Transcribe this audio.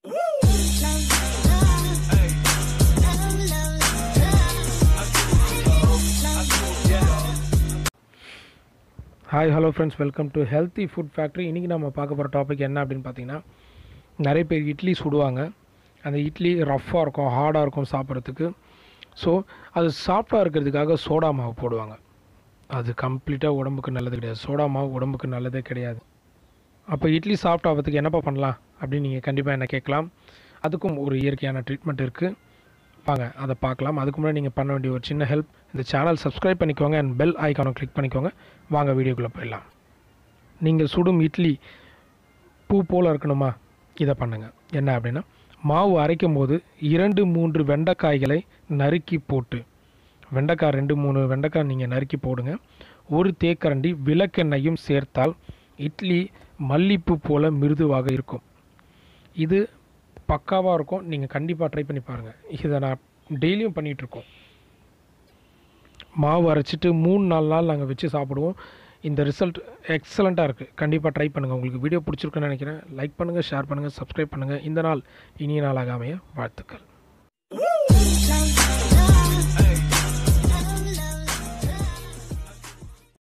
hi hello friends welcome to healthy food factory இன்றைக்கி நம்ம பார்க்க போகிற டாபிக் என்ன அப்படின்னு பார்த்தீங்கன்னா நிறைய பேர் இட்லி சுடுவாங்க அந்த இட்லி ரஃப்பாக இருக்கும் ஹார்டாக இருக்கும் சாப்பிட்றதுக்கு ஸோ அது சாஃப்டாக இருக்கிறதுக்காக சோடா மாவு போடுவாங்க அது கம்ப்ளீட்டாக உடம்புக்கு நல்லது கிடையாது சோடா மாவு உடம்புக்கு நல்லதே கிடையாது அப்போ இட்லி சாஃப்ட் ஆகிறதுக்கு என்னப்பா பண்ணலாம் அப்படின்னு நீங்கள் கண்டிப்பாக என்ன கேட்கலாம் அதுக்கும் ஒரு இயற்கையான ட்ரீட்மெண்ட் இருக்குது வாங்க அதை பார்க்கலாம் அதுக்கு முன்னாடி நீங்கள் பண்ண வேண்டிய ஒரு சின்ன ஹெல்ப் இந்த சேனல் சப்ஸ்கிரைப் பண்ணிக்கோங்க அண்ட் பெல் ஐக்கானை கிளிக் பண்ணிக்கோங்க வாங்க வீடியோக்குள்ளே போயிடலாம் நீங்கள் சுடும் இட்லி பூ போல் இருக்கணுமா இதை பண்ணுங்கள் என்ன அப்படின்னா மாவு அரைக்கும் போது இரண்டு மூன்று வெண்டைக்காய்களை நறுக்கி போட்டு வெண்டைக்காய் ரெண்டு மூணு வெண்டைக்காய் நீங்கள் நறுக்கி போடுங்க ஒரு தேக்கரண்டி விளக்கெண்ணெயும் சேர்த்தால் இட்லி மல்லிப்பூ போல மிருதுவாக இருக்கும் இது பக்காவாக இருக்கும் நீங்கள் கண்டிப்பாக ட்ரை பண்ணி பாருங்கள் இதை நான் டெய்லியும் பண்ணிகிட்ருக்கோம் மாவு அரைச்சிட்டு மூணு நாலு நாள் நாங்கள் வச்சு சாப்பிடுவோம் இந்த ரிசல்ட் எக்ஸலண்ட்டாக இருக்குது கண்டிப்பாக ட்ரை பண்ணுங்கள் உங்களுக்கு வீடியோ பிடிச்சிருக்குன்னு நினைக்கிறேன் லைக் பண்ணுங்கள் ஷேர் பண்ணுங்கள் சப்ஸ்கிரைப் பண்ணுங்கள் இந்த நாள் இனிய நாளாக அமைய வாழ்த்துக்கள்